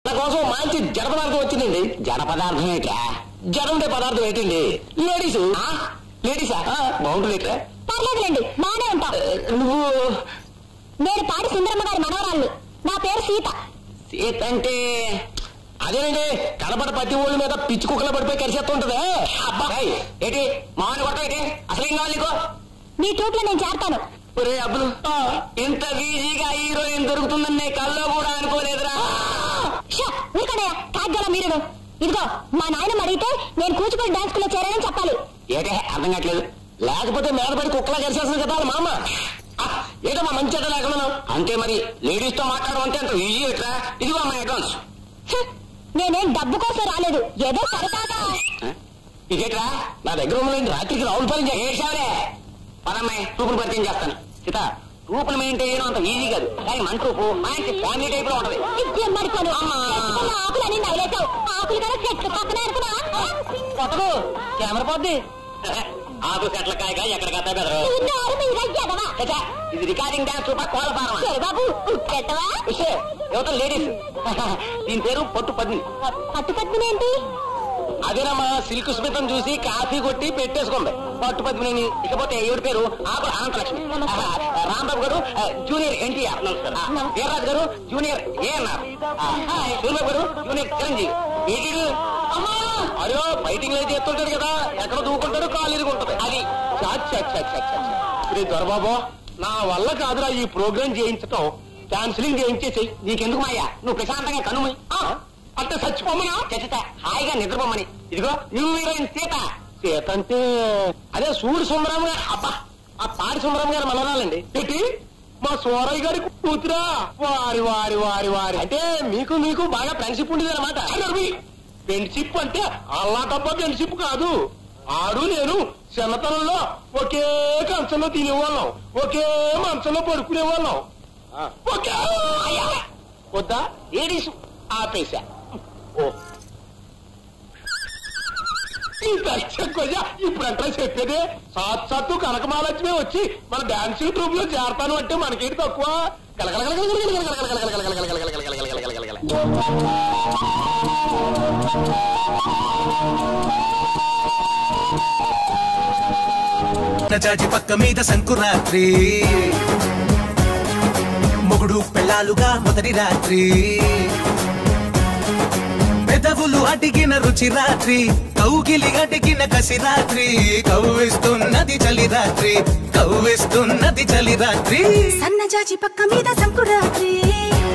నా కోసం మంచి జడ పదార్థం వచ్చిందండి జడ పదార్థం ఏంట్రా జడ ఉండే పదార్థం ఏంటండి లేడీస్ లేడీసా బాగుంటుంది ఏంట్రా పర్లేదులేండి బానే ఉంటాం నువ్వు నేను పాడి సుందరమ్మ గారి మనవరాల్ని నా పేరు సీత సీత అంటే అదేనండి కనబడ ప్రతి ఊళ్ళ మీద పిచ్చి కుక్కల పడిపోయి కరిసేస్తుంటదే అబ్బాయి ఏంటి మామూలు కొట్టం ఏంటి అసలు ఏం కావాలి నీకు నీ ట్రూప్ లో నేను చేరతాను ఒరే అబ్బులు ఇంత ఈజీగా హీరోయిన్ దొరుకుతుందని నీ కల్లో కూడా అనుకోలేదురా షా ఊరుకనయ్య కాగ్గాల మీరు ఇదిగో మా నాయనమ్మ అడిగితే నేను కూచిపూడి డాన్స్ స్కూల్లో చేరానని చెప్పాలి ఏటే అర్థం కావట్లేదు లేకపోతే మీద పడి కుక్కలా కలిసేస్తుంది కదా వాళ్ళ మామ ఆ, ఏటో మా మంచి చెడ్డ లేకుండా అంతే మరి లేడీస్ తో మాట్లాడడం అంటే అంత ఈజీ ఎట్రా ఇదిగో మా అడ్వాన్స్ హ్, నేనేం డబ్బు కోసం రాలేదు ఏదో సరదాగా ఇదేట్రా నా దగ్గర ఉన్నది రాత్రికి రావుల పని చేసావే పదమ్మాయి రూపులు పరిచయం చేస్తాను సీత రూపులు మెయింటైన్ చేయడం అంత ఈజీ కాదు కానీ మన రూపు మంచి ఫ్యామిలీ టైప్ లో ఉంటది విద్యం మడుకోను చెట్టుకున్న ఆకులన్నీ నవ్వులేసావు ఆకులు కదా చెట్లు పక్కన అనుకున్నా కొట్టకు కెమెరా పోద్ది ఆకు చెట్ల కాయగా ఎక్కడ కథ బెదరు చచ్చా, ఇది రికార్డింగ్ డాన్స్ రూపా కోలపారం బాబు పెట్టవా యువత లేడీస్ దీని పేరు పొట్టు పద్మిని పట్టు పద్మిని ఏంటి అదేనమ్మా సిల్క్ స్మితం చూసి కాఫీ కొట్టి పెట్టేసుకుంది పట్టు పద్మిని ఇకపోతే ఈవిడ పేరు ఆపల అనంతలక్ష్మి ఆహా, రాంబాబు గారు ఆ, జూనియర్ ఎన్టీఆర్ ఆ, వీర్రాజు గారు జూనియర్ ఏఎన్ఆర్ సూర్యబాబు గారు జూనియర్ చిరంజీవి వీడు అయ్యో ఫైటింగ్ లో చేస్తుంటాడు కదా ఎక్కడ దూకుంటాడు కాలు ఇరుగుంటది అది శ్రీ దొరబాబు నా వల్ల కాదురా ఈ ప్రోగ్రామ్ చేయించటం క్యాన్సిలింగ్ చేయించేసి నీకెందుకు మాయా నువ్వు ప్రశాంతంగా కనుమని అంటే చచ్చిపోమనా చచ్చిత హాయిగా నిద్రపోమని ఇదిగో న్యూ హీరోయిన్ సీత సీత అంటే అదే సూర్య సుందరం గారు అబ్బా ఆ పాడి సుందరం గారు మనరాలండి పెట్టి మా సోరయ్య గారి కూతురా వారి వారి వారి వారి అంటే మీకు మీకు బాగా ఫ్రెండ్షిప్ ఉండేది అనమాట ఫ్రెండ్షిప్ అంటే అల్లా తప్ప ఫ్రెండ్షిప్ కాదు ఆడు నేను చిన్నతనంలో ఒకే కంచంలో తినేవాళ్ళం ఒకే మంచంలో పడుకునేవాళ్ళం ఒకే వద్దా ఏడీసు ఆపేశా ఓ ఈ దర్శకుజా ఇప్పుడు అంతా చెప్పేదే సాక్షాత్తు కనకమాలక్ష్మి వచ్చి మన డాన్సింగ్ ట్రూప్ లో చేరతాను అంటే మనకేంటి తక్కువ చాచి పక్క మీద సంకురాత్రి మొగుడు పెళ్ళాలుగా మొదటి రాత్రి పెదవులు అడిగిన రుచి రాత్రి కౌగిలి అడిగిన కసి రాత్రి కవ్విస్తున్నది చలి రాత్రి కవ్విస్తున్నది చలి రాత్రి సన్నజాజి పక్క మీద సంకురాత్రి